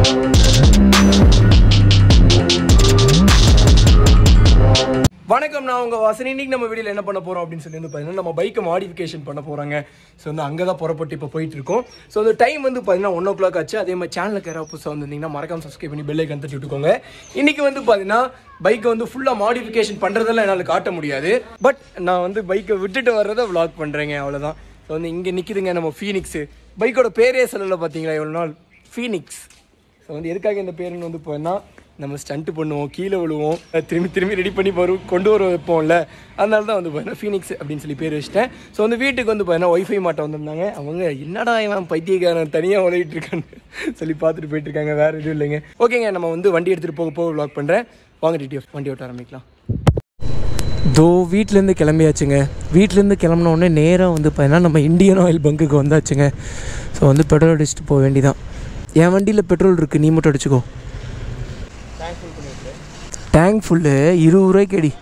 வணக்கம் நான் உங்க வாசன் இன்னைக்கு நம்ம வீடியோல என்ன பண்ண போறோம் அப்படின்னு சொல்லி வந்து பார்த்தீங்கன்னா நம்ம பைக்கை மாடிஃபிகேஷன் பண்ண போறாங்க ஸோ வந்து அங்கே தான் புறப்பட்டு இப்போ போயிட்டு இருக்கோம் ஸோ அந்த டைம் வந்து பார்த்தீங்கன்னா ஒன் ஓ கிளாக் ஆச்சு அதே மாதிரி சேனலுக்கு யாராவது புதுசாக வந்திருந்தீங்கன்னா மறக்காம சப்ஸ்கிரைப் பண்ணி பெல்லை கண்டு விட்டுக்கோங்க இன்னைக்கு வந்து பார்த்தீங்கன்னா பைக்கை வந்து ஃபுல்லாக மாடிஃபிகேஷன் பண்ணுறதெல்லாம் என்னால் காட்ட முடியாது பட் நான் வந்து பைக்கை விட்டுட்டு வர்றதை vlog பண்ணுறேங்க அவ்வளோதான் ஸோ வந்து இங்கே நிற்கிதுங்க நம்ம ஃபீனிக்ஸு பைக்கோட பேரே சொல்லலை பார்த்தீங்களா இவ்வளோ நாள் ஃபீனிக்ஸ் ஸோ வந்து எதுக்காக இந்த பேருன்னு வந்து போனா நம்ம ஸ்டண்ட் பண்ணுவோம் கீழே விழுவோம் அஹ் திரும்பி திரும்பி ரெடி பண்ணி வரும் கொண்டு வர வைப்போம்ல அதனால தான் வந்து பார்த்தீங்கன்னா ஃபீனிக்ஸ் அப்படின்னு சொல்லி பேர் வச்சிட்டேன் ஸோ வந்து வீட்டுக்கு வந்து பார்த்தீங்கன்னா ஒய்ஃபை மாட்ட வந்திருந்தாங்க அவங்க என்னடா இவன் பைத்தியக்காரன் தனியாக உழையிட்டு இருக்கான்னு சொல்லி பார்த்துட்டு போயிட்டு இருக்காங்க வேறு எதுவும் இல்லைங்க ஓகேங்க நம்ம வந்து வண்டி எடுத்துகிட்டு போக போக vlog பண்ணுறேன் வாங்க டிடிஎஃப் வண்டி ஓட்ட ஆரம்பிக்கலாம் தோ வீட்டிலேருந்து கிளம்பியாச்சுங்க வீட்டிலேருந்து கிளம்புன உடனே நேராக வந்து பார்த்தீங்கன்னா நம்ம இந்தியன் ஆயில் பங்குக்கு வந்தாச்சுங்க ஸோ வந்து பெட்ரோல் அடிச்சுட்டு போக வேண்டிதான் என் வண்டியில் பெட்ரோல் இருக்குது நீ மட்டும் அடிச்சுக்கோ டேங்க் ஃபுல்லு இருபது ரூபாய்க்கு அடி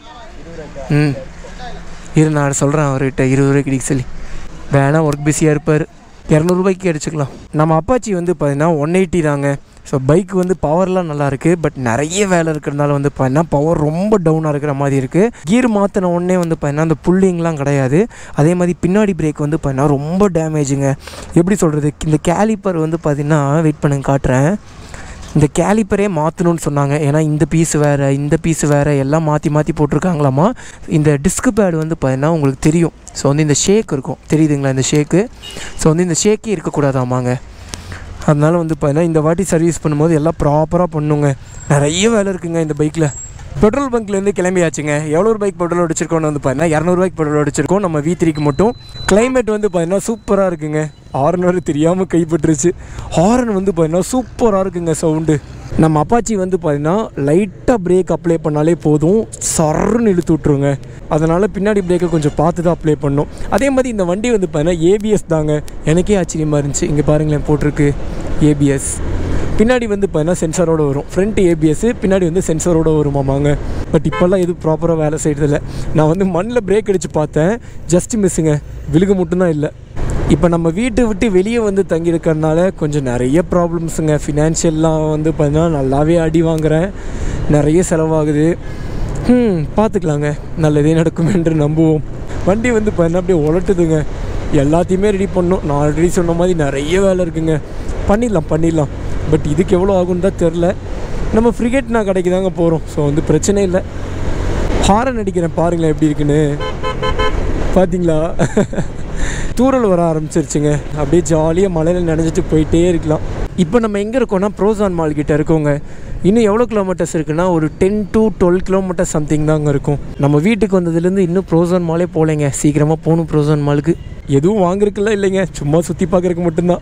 ம் இரு நான் சொல்கிறேன் அவர்கிட்ட இருபது ரூபாய்க்கு அடிக்க சொல்லி வேணா ஒர்க் பிஸியாக இருப்பார் இரநூறுபாய்க்கு அடிச்சுக்கலாம் நம்ம அப்பாச்சி வந்து பார்த்தீங்கன்னா ஒன் எயிட்டி தாங்க ஸோ பைக் வந்து பவர்லாம் நல்லா இருக்குது பட் நிறைய வேலை இருக்கிறதுனால வந்து பார்த்தீங்கன்னா பவர் ரொம்ப டவுனாக இருக்கிற மாதிரி இருக்குது கீர் மாற்றின உடனே வந்து பார்த்தீங்கன்னா அந்த புல்லிங்லாம் கிடையாது அதே மாதிரி பின்னாடி பிரேக் வந்து பார்த்தீங்கன்னா ரொம்ப டேமேஜுங்க எப்படி சொல்கிறது இந்த கேலிப்பர் வந்து பார்த்தீங்கன்னா வெயிட் பண்ணுங்க காட்டுறேன் இந்த கேலிப்பரே மாற்றணும்னு சொன்னாங்க ஏன்னா இந்த பீஸ் வேறு இந்த பீஸ் வேறு எல்லாம் மாற்றி மாற்றி போட்டிருக்காங்களாமா இந்த டிஸ்க் பேட் வந்து பார்த்தீங்கன்னா உங்களுக்கு தெரியும் ஸோ வந்து இந்த ஷேக் இருக்கும் தெரியுதுங்களா இந்த ஷேக்கு ஸோ வந்து இந்த ஷேக்கே இருக்கக்கூடாதாமாங்க அதனால வந்து பார்த்தீங்கன்னா இந்த வாட்டி சர்வீஸ் பண்ணும்போது எல்லாம் ப்ராப்பராக பண்ணுங்க நிறைய வேலை இருக்குங்க இந்த பைக்கில் பெட்ரோல் பங்க்லேருந்து கிளம்பியாச்சுங்க எவ்வளோ பைக் பெட்ரோல் அடிச்சிருக்கோம்னு வந்து பார்த்தீங்கன்னா இரநூறுபாய்க்கு பெட்ரோல் அடிச்சிருக்கோம் நம்ம வி த்ரீக்கு மட்டும் கிளைமேட் வந்து பார்த்தீங்கன்னா சூப்பராக இருக்குங்க ஹார்ன் வரை தெரியாமல் கைப்பற்றுச்சு ஹார்ன் வந்து பார்த்தீங்கன்னா சூப்பராக இருக்குங்க சவுண்டு நம்ம அப்பாச்சி வந்து பார்த்தீங்கன்னா லைட்டாக பிரேக் அப்ளை பண்ணாலே போதும் சர்ன்னு இழுத்து விட்ருங்க அதனால் பின்னாடி பிரேக்கை கொஞ்சம் பார்த்து தான் அப்ளை பண்ணோம் அதே மாதிரி இந்த வண்டி வந்து பார்த்தீங்கன்னா ஏபிஎஸ் தாங்க எனக்கே ஆச்சரியமாக இருந்துச்சு இங்கே பாருங்களேன் போட்டிருக்கு ஏபிஎஸ் பின்னாடி வந்து பார்த்தீங்கன்னா சென்சாரோட வரும் ஃப்ரண்ட் ஏபிஎஸ் பின்னாடி வந்து சென்சாரோட வருமாமாங்க பட் இப்போல்லாம் எதுவும் ப்ராப்பராக வேலை செய்கிறதில்ல நான் வந்து மண்ணில் பிரேக் அடித்து பார்த்தேன் ஜஸ்ட் மிஸ்ஸுங்க விழுக மட்டும்தான் இல்லை இப்போ நம்ம வீட்டை விட்டு வெளியே வந்து தங்கி இருக்கிறதுனால கொஞ்சம் நிறைய ப்ராப்ளம்ஸுங்க ஃபினான்ஷியல்லாம் வந்து பார்த்தீங்கன்னா நல்லாவே அடி வாங்குறேன் நிறைய செலவாகுது ம் பார்த்துக்கலாங்க நல்லதே நடக்கும் என்று நம்புவோம் வண்டி வந்து பார்த்தீங்கன்னா அப்படியே உலட்டுதுங்க எல்லாத்தையுமே ரெடி பண்ணோம் நான் ஆல்ரெடி சொன்ன மாதிரி நிறைய வேலை இருக்குங்க பண்ணிடலாம் பண்ணிடலாம் பட் இதுக்கு எவ்வளோ ஆகும்னு தான் தெரில நம்ம ஃப்ரிகேட் நான் கடைக்கு தாங்க போகிறோம் ஸோ வந்து பிரச்சனை இல்லை ஹாரன் அடிக்கிறேன் பாருங்களேன் எப்படி இருக்குன்னு பார்த்தீங்களா தூரல் வர ஆரம்பிச்சிருச்சுங்க அப்படியே ஜாலியாக மலையில் நனைஞ்சிட்டு போயிட்டே இருக்கலாம் இப்போ நம்ம எங்கே இருக்கோம்னா ப்ரோசான் மால் கிட்ட இருக்கோங்க இன்னும் எவ்வளோ கிலோமீட்டர்ஸ் இருக்குன்னா ஒரு ten to twelve kilometer something தாங்க இருக்கும் நம்ம வீட்டுக்கு வந்ததுலேருந்து இன்னும் ப்ரோசான் மாலே போகலைங்க சீக்கிரமாக போகணும் ப்ரோசான் மாலுக்கு எதுவும் வாங்குறதுக்குலாம் இல்லைங்க சும்மா சுற்றி பார்க்குறதுக்கு மட்டும்தான்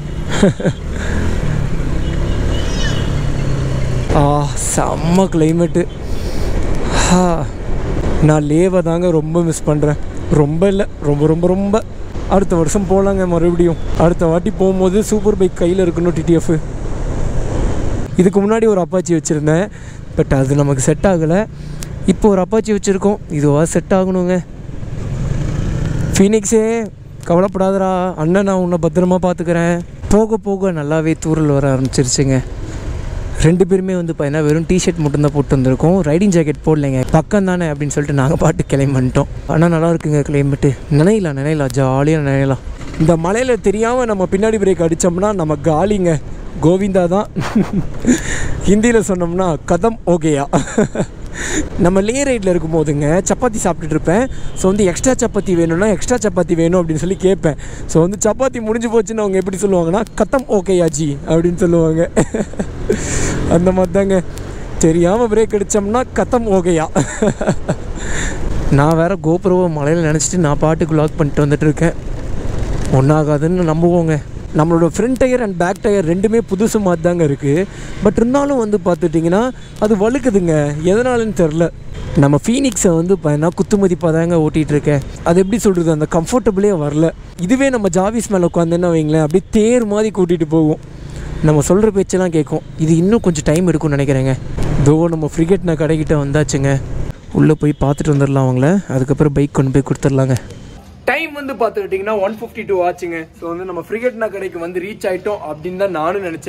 ஆ செம்ம கிளைமேட்டு ஆ நான் லேவை தாங்க ரொம்ப மிஸ் பண்ணுறேன் ரொம்ப இல்லை ரொம்ப ரொம்ப ரொம்ப அடுத்த வருஷம் போகலாங்க மறுபடியும் அடுத்த வாட்டி போகும்போது சூப்பர் பைக் கையில் இருக்கணும் டிடிஎஃப் இதுக்கு முன்னாடி ஒரு அப்பாச்சி வச்சுருந்தேன் பட் அது நமக்கு செட் ஆகலை இப்போ ஒரு அப்பாச்சி வச்சுருக்கோம் இதுவா செட் ஆகணுங்க ஃபீனிக்ஸே கவலைப்படாதடா அண்ணன் நான் உன்னை பத்திரமா பார்த்துக்கிறேன் போக போக நல்லாவே தூரல் வர ஆரம்பிச்சிருச்சுங்க ரெண்டு பேருமே வந்து பார்த்தீங்கன்னா வெறும் டிஷர்ட் மட்டும்தான் போட்டு வந்திருக்கோம் ரைடிங் ஜாக்கெட் போடலைங்க பக்கம் தானே அப்படின்னு சொல்லிட்டு நாங்கள் பாட்டு கிளம்பி வந்துட்டோம் ஆனால் நல்லா இருக்குங்க கிளைமேட்டு நினைலாம் நினைலாம் ஜாலியாக நினைலாம் இந்த மலையில் தெரியாமல் நம்ம பின்னாடி பிரேக் அடித்தோம்னா நம்ம காலிங்க கோவிந்தா தான் ஹிந்தியில் சொன்னோம்னா கதம் ஓகேயா நம்ம லே ரைடில் இருக்கும்போதுங்க சப்பாத்தி சாப்பிட்டுட்டு இருப்பேன் ஸோ வந்து எக்ஸ்ட்ரா சப்பாத்தி வேணும்னா எக்ஸ்ட்ரா சப்பாத்தி வேணும் அப்படின்னு சொல்லி கேட்பேன் ஸோ வந்து சப்பாத்தி முடிஞ்சு போச்சுன்னு அவங்க எப்படி சொல்லுவாங்கன்னா கத்தம் ஓகேயா ஜி அப்படின்னு சொல்லுவாங்க அந்த மாதிரி தாங்க தெரியாமல் பிரேக் அடித்தோம்னா கத்தம் ஓகேயா நான் வேற கோபுரவை மலையில் நினச்சிட்டு நான் பாட்டுக்கு லாக் பண்ணிட்டு வந்துட்டு இருக்கேன் ஒன்றாகாதுன்னு நம்புவோங்க நம்மளோட front tyre and back tyre ரெண்டுமே புதுசு மாதிரி தாங்க இருக்குது பட் இருந்தாலும் வந்து பார்த்துட்டிங்கன்னா அது வழுக்குதுங்க எதனாலன்னு தெரில நம்ம ஃபீனிக்ஸை வந்து பார்த்தீங்கன்னா குத்து மதிப்பாக தாங்க ஓட்டிகிட்டு இருக்கேன் அது எப்படி சொல்கிறது அந்த கம்ஃபர்டபுளே வரல இதுவே நம்ம ஜாவிஸ் மேலே உட்காந்துன்னா வைங்களேன் அப்படியே தேர் மாதிரி கூட்டிகிட்டு போகும் நம்ம சொல்கிற பேச்செல்லாம் கேட்கும் இது இன்னும் கொஞ்சம் டைம் எடுக்கும்னு நினைக்கிறேங்க தோ நம்ம ஃப்ரிகேட் நான் கடைக்கிட்ட வந்தாச்சுங்க உள்ளே போய் பார்த்துட்டு வந்துடலாம் அவங்கள அதுக்கப்புறம் பைக் கொண்டு போய் கொடுத்துர்லாங்க டைம் வந்து பார்த்துக்கிட்டிங்கன்னா ஒன் ஃபிஃப்டி டூ ஆச்சுங்க ஸோ வந்து நம்ம ஃப்ரிகேட்னா கடைக்கு வந்து ரீச் ஆகிட்டோம் அப்படின்னு தான் நானும் நினச்சேன்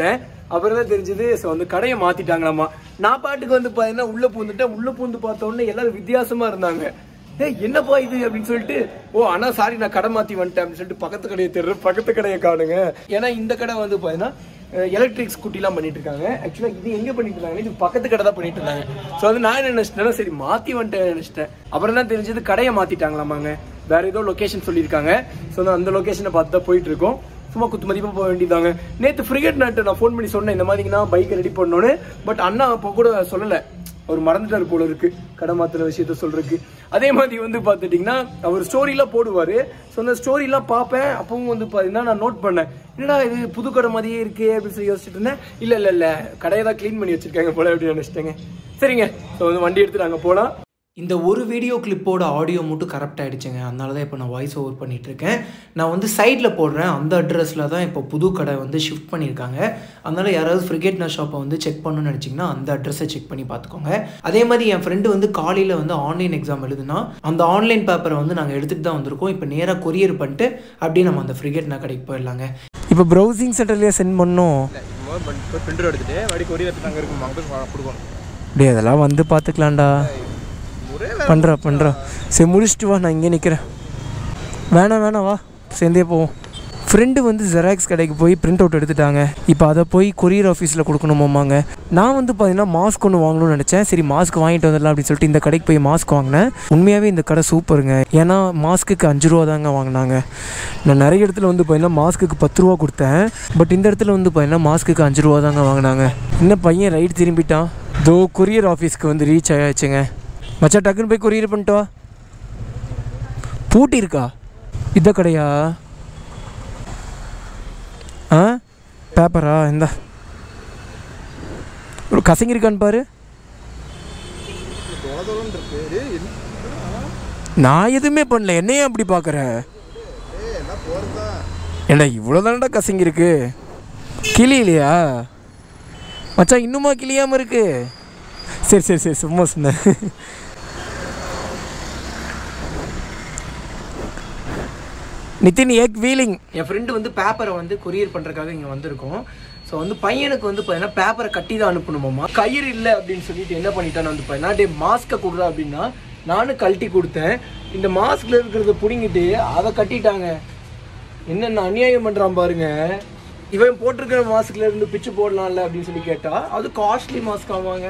அப்புறம் தான் தெரிஞ்சது ஸோ வந்து கடையை மாத்திட்டாங்களாமா நான் பாட்டுக்கு வந்து பார்த்தீங்கன்னா உள்ள பூந்துட்டேன் உள்ள பூந்து பார்த்த உடனே எல்லாரும் வித்தியாசமா இருந்தாங்க ஏய் என்னப்பா இது அப்படின்னு சொல்லிட்டு ஓ அண்ணா சாரி நான் கடை மாத்தி வந்துட்டேன் அப்படின்னு சொல்லிட்டு பக்கத்து கடையை தேடுற பக்கத்து கடையை காணுங்க ஏன்னா இந்த கடை வந்து பார்த்தீங்கன்னா எலக்ட்ரிக் ஸ்கூட்டிலாம் பண்ணிட்டு இருக்காங்க ஆக்சுவலாக இது எங்க பண்ணிட்டு இருக்காங்க இது பக்கத்து கடை தான் பண்ணிட்டு இருந்தாங்க ஸோ வந்து நான் என்ன நினைச்சிட்டேன்னா சரி மாத்தி வந்துட்டேன் நினைச்சிட்டேன் அப்புறம் தான் தெரிஞ்சது கடையை மாத்திட்டாங்களாமாங்க வேற ஏதோ லொகேஷன் சொல்லியிருக்காங்க ஸோ அந்த லொகேஷனை பார்த்து தான் போயிட்டு இருக்கோம் சும்மா குத்து மதிப்பா போக வேண்டியதாங்க நேற்று ஃப்ரிகேட் நாட்டு நான் ஃபோன் பண்ணி சொன்னேன் இந்த மாதிரினா பைக்கை ரெடி பண்ணோன்னு பட் அண்ணா அப்போ கூட சொல்லலை அவர் மறந்துட்டார் போல இருக்கு கடை மாத்திர விஷயத்த சொல்றதுக்கு அதே மாதிரி வந்து பார்த்துட்டிங்கன்னா அவர் ஸ்டோரிலாம் போடுவார் ஸோ அந்த ஸ்டோரிலாம் பார்ப்பேன் அப்பவும் வந்து பார்த்தீங்கன்னா நான் நோட் பண்ணேன் என்னடா இது புது கடை மாதிரியே இருக்கே அப்படின்னு சொல்லி யோசிச்சுட்டு இருந்தேன் இல்லை இல்லை இல்லை கடையை தான் க்ளீன் பண்ணி வச்சிருக்காங்க போல அப்படின்னு நினச்சிட்டேங்க சரிங்க ஸோ வந்து வண்டி எடுத்து நாங்கள் போகலாம் இந்த ஒரு வீடியோ கிளிப்போட ஆடியோ மட்டும் கரெக்ட் ஆகிடுச்சுங்க அதனால தான் இப்போ நான் வாய்ஸ் ஓவர் பண்ணிகிட்ருக்கேன் நான் வந்து சைடில் போடுறேன் அந்த அட்ரஸில் தான் இப்போ புது கடை வந்து ஷிஃப்ட் பண்ணியிருக்காங்க அதனால் யாராவது ஃப்ரிகேட்னா ஷாப்பை வந்து செக் பண்ணணும்னு நினச்சிங்கன்னா அந்த அட்ரஸை செக் பண்ணி பார்த்துக்கோங்க அதே மாதிரி என் ஃப்ரெண்டு வந்து காலையில் வந்து ஆன்லைன் எக்ஸாம் எழுதுனா அந்த ஆன்லைன் பேப்பரை வந்து நாங்கள் எடுத்துகிட்டு தான் வந்திருக்கோம் இப்போ நேராக கொரியர் பண்ணிட்டு அப்படியே நம்ம அந்த ஃப்ரிகேட்னா கடைக்கு போயிடலாங்க இப்போ ப்ரௌசிங் சென்டர்லேயே சென்ட் பண்ணோம் இப்போ பிரிண்டர் எடுத்துட்டு வடி கொரியர் எடுத்துட்டு அங்கே இருக்கும் அங்கே போய் கொடுக்கணும் அப்படியே அதெல்லாம் வந்து பார்த்துக்கலாம்டா ஒரே பண்ணுறா பண்ணுறா சரி முடிச்சுட்டு வா நான் இங்கே நிற்கிறேன் வேணாம் வேணாம் வா சேர்ந்தே போவோம் ஃப்ரெண்டு வந்து ஜெராக்ஸ் கடைக்கு போய் பிரிண்ட் அவுட் எடுத்துட்டாங்க இப்போ அதை போய் கொரியர் ஆஃபீஸில் கொடுக்கணுமாமாங்க நான் வந்து பார்த்தீங்கன்னா மாஸ்க் ஒன்று வாங்கணும்னு நினச்சேன் சரி மாஸ்க் வாங்கிட்டு வந்துடலாம் அப்படின்னு சொல்லிட்டு இந்த கடைக்கு போய் மாஸ்க் வாங்கினேன் உண்மையாகவே இந்த கடை சூப்பருங்க ஏன்னா மாஸ்க்குக்கு அஞ்சு ரூபா தாங்க வாங்கினாங்க நான் நிறைய இடத்துல வந்து பார்த்தீங்கன்னா மாஸ்க்குக்கு பத்து ரூபா கொடுத்தேன் பட் இந்த இடத்துல வந்து பார்த்தீங்கன்னா மாஸ்க்குக்கு அஞ்சு ரூபா தாங்க வாங்கினாங்க இன்னும் பையன் ரைட் திரும்பிட்டான் தோ கொரியர் ஆஃபீஸ்க்கு வந்து ரீச் ஆயாச்சுங்க மச்சான் டக்குன்னு போய் கொரியர் பண்ணிட்டு வா பூட்டி இருக்கா இத கடையா ஆ பேப்பரா இந்த ஒரு கசங்கி இருக்கான்னு பாரு தொலைதொலன்னு இருக்கு டேய், என்ன நான் எதுவுமே பண்ணல என்னையே அப்படி பார்க்குற ஏய், எல்லாம் போறதா ஏண்டா இவ்வளோ தானடா கசங்கி இருக்கு கிளி இல்லையா மச்சான் இன்னுமா கிளியாம இருக்கு சரி சரி சரி சும்மா சொன்னேன் நிதின் ஏக் வீலிங் என் ஃப்ரெண்டு வந்து பேப்பரை வந்து கொரியர் பண்ணுறதுக்காக இங்கே வந்திருக்கோம் ஸோ வந்து பையனுக்கு வந்து பார்த்தீங்கன்னா பேப்பரை கட்டி தான் அனுப்பணுமாம்மா கயிறு இல்லை அப்படின்னு சொல்லிட்டு என்ன பண்ணிட்டான்னு வந்து பார்த்தீங்கன்னா டே மாஸ்க்கை கொடுறா அப்படின்னா நானும் கழட்டி கொடுத்தேன் இந்த மாஸ்கில் இருக்கிறத பிடுங்கிட்டு அதை கட்டிட்டாங்க என்னென்ன அநியாயம் பண்ணுறான் பாருங்க இவன் போட்டிருக்கிற மாஸ்க்ல இருந்து பிச்சு போடலாம்ல அப்படின்னு சொல்லி கேட்டா அது காஸ்ட்லி மாஸ்க் ஆவாங்க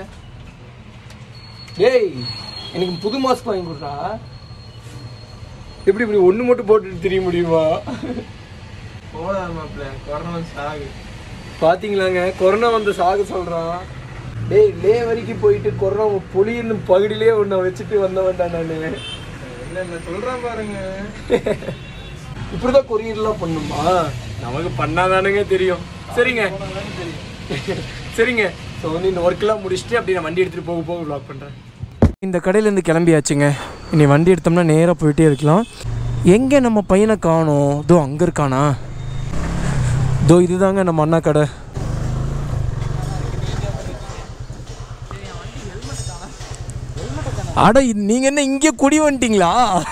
டேய் எனக்கு புது மாஸ்க் வாங்கி கொடுத்தா எப்படி இப்படி ஒன்று மட்டும் போட்டுட்டு தெரிய முடியுமா போடாமாப்ல கொரோனா சாகு பாத்தீங்களாங்க கொரோனா வந்து சாக சொல்றான் டேய் லே வரைக்கும் போயிட்டு கொரோனா பொலியின்னு பகுடியிலே ஒன்று வச்சுட்டு வந்தவன்டா நான் இல்ல இல்ல சொல்றான் பாருங்க இப்படிதான் கொரியர்லாம் பண்ணுமா நமக்கு பண்ணாதானுங்க தெரியும் சரிங்க சரிங்க ஸோ வந்து இந்த ஒர்க்கெல்லாம் முடிச்சுட்டு அப்படியே நான் வண்டி எடுத்துகிட்டு போக போக வ்ளாக் பண்ணுறேன் இந்த கடையிலேருந்து கிளம்பியாச்சுங்க இனி வண்டி எடுத்தோம்னா நேராக போயிட்டே இருக்கலாம் எங்கே நம்ம பையனை காணோம் இதோ அங்கே இருக்கானா இதோ இதுதாங்க நம்ம அண்ணா கடை அட இது- நீங்க என்ன இங்கே குடி வந்துட்டீங்களா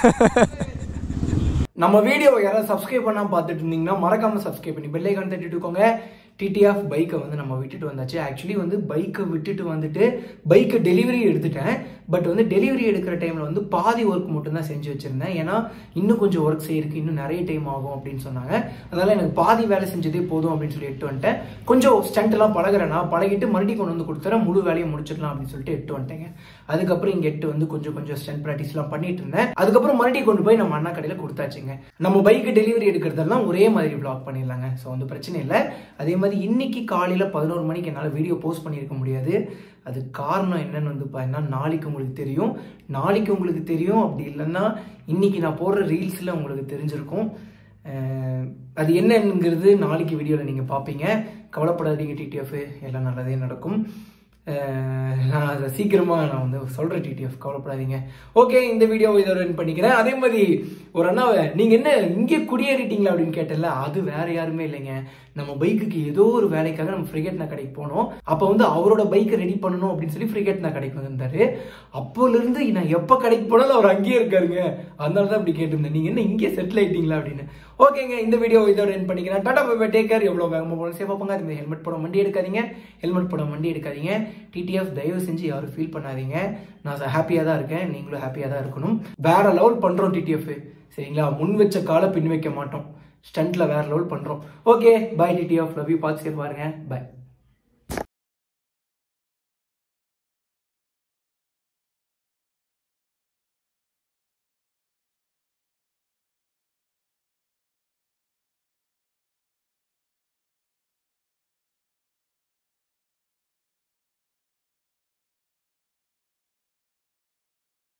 நம்ம வீடியோவை யாராவது சப்ஸ்கிரைப் பண்ணாமல் பார்த்துட்டு இருந்தீங்கன்னா மறக்காம சப்ஸ்கிரைப் பண்ணி பெல் ஐக்கான் தட்டிட்டு இருக்கோங்க டிடிஎஃப் பைக்கை வந்து நம்ம விட்டுட்டு வந்தாச்சு ஆக்சுவலி வந்து பைக்கை விட்டுட்டு வந்துட்டு பைக்கை டெலிவரி எடுத்துட்டேன் பட் வந்து டெலிவரி எடுக்கிற டைமில் வந்து பாதி ஒர்க் மட்டும்தான் செஞ்சு வச்சுருந்தேன் ஏன்னா இன்னும் கொஞ்சம் ஒர்க் செய்யறதுக்கு இன்னும் நிறைய டைம் ஆகும் அப்படின்னு சொன்னாங்க அதனால் எனக்கு பாதி வேலை செஞ்சதே போதும் அப்படின்னு சொல்லி எட்டு வந்துட்டேன் கொஞ்சம் ஸ்டண்ட்லாம் பழகுறேன்னா பழகிட்டு மறுபடியும் கொண்டு வந்து கொடுத்துறேன் முழு வேலையை முடிச்சிடலாம் அப்படின்னு சொல்லிட்டு எட்டு வந்துட்டேங்க அதுக்கப்புறம் இங்கே எட்டு வந்து கொஞ்சம் கொஞ்சம் ஸ்டண்ட் ப்ராக்டிஸ்லாம் பண்ணிட்டு இருந்தேன் அதுக்கப்புறம் மறுபடியும் கொண்டு போய் நம்ம அண்ணா கடையில் கொடுத்தாச்சுங்க நம்ம பைக்கு டெலிவரி எடுக்கிறதெல்லாம் ஒரே மாதிரி ப்ளாக் பண்ணிடலாங்க ஸோ வந்து பிரச்சனை இல்லை அதே மாதிரி இன்னைக்கு காலையில் பதினோரு மணிக்கு என்னால் வீடியோ போஸ்ட் பண்ணியிருக்க முடியாது அது காரணம் என்னன்னு வந்து பார்த்தீங்கன்னா நாளைக்கு உங்களுக்கு தெரியும் நாளைக்கு உங்களுக்கு தெரியும் அப்படி இல்லைன்னா இன்னைக்கு நான் போடுற ரீல்ஸில் உங்களுக்கு தெரிஞ்சிருக்கும் அஹ் அது என்னங்கிறது நாளைக்கு வீடியோவில் நீங்கள் பார்ப்பீங்க கவலைப்படாதீங்க டிடிஎஃப் எல்லாம் நல்லதே நடக்கும் அஹ், நான் அதை சீக்கிரமாக நான் வந்து சொல்கிறேன் டிடிஎஃப் கவலைப்படாதீங்க ஓகே இந்த வீடியோ இதோட end பண்ணிக்கிறேன் அதே மாதிரி ஒரு அண்ணாவை நீங்கள் என்ன இங்கே குடியேறிட்டீங்களா அப்படின்னு கேட்டல அது வேற யாருமே இல்லைங்க நம்ம பைக்குக்கு ஏதோ ஒரு வேலைக்காக நம்ம ஃப்ரிகேட்னா கடைக்கு போனோம் அப்போ வந்து அவரோட பைக்கை ரெடி பண்ணணும் அப்படின்னு சொல்லி ஃப்ரிகேட்னா கடைக்கு வந்திருந்தாரு அப்போலேருந்து நான் எப்போ கடைக்கு போனாலும் அவர் அங்கேயே இருக்காருங்க அதனால தான் அப்படி கேட்டிருந்தேன் நீங்கள் என்ன இங்கேயே செட்டில் ஆயிட்டீங்களா அப்படின்னு ஓகேங்க இந்த வீடியோ இதோட end பண்ணிக்கிறேன் டாடா பை டேக் கேர் எவ்வளோ வேகமாக போகணும் சேஃபாக போங்க அது ஹெல்மெட் போட வண்டி எடுக்காதீங்க ஹெல்மெட் போட வண்டி எடுக்காதீங்க டிடிஎஃப் தயவு செஞ்சு யாரும் ஃபீல் பண்ணாதீங்க நான் ஹாப்பியாக தான் இருக்கேன் நீங்களும் ஹாப்பியாக தான் இருக்கணும் வேற லெவல் பண்ணுறோம் டிடிஎஃப் சரிங்களா முன் வச்ச காலை பின் வைக்க மாட்டோம் ஸ்டண்ட்டில் வேற லெவல் பண்ணுறோம் okay bye TTF love you பார்த்து சேஃப் பாருங்க பாய்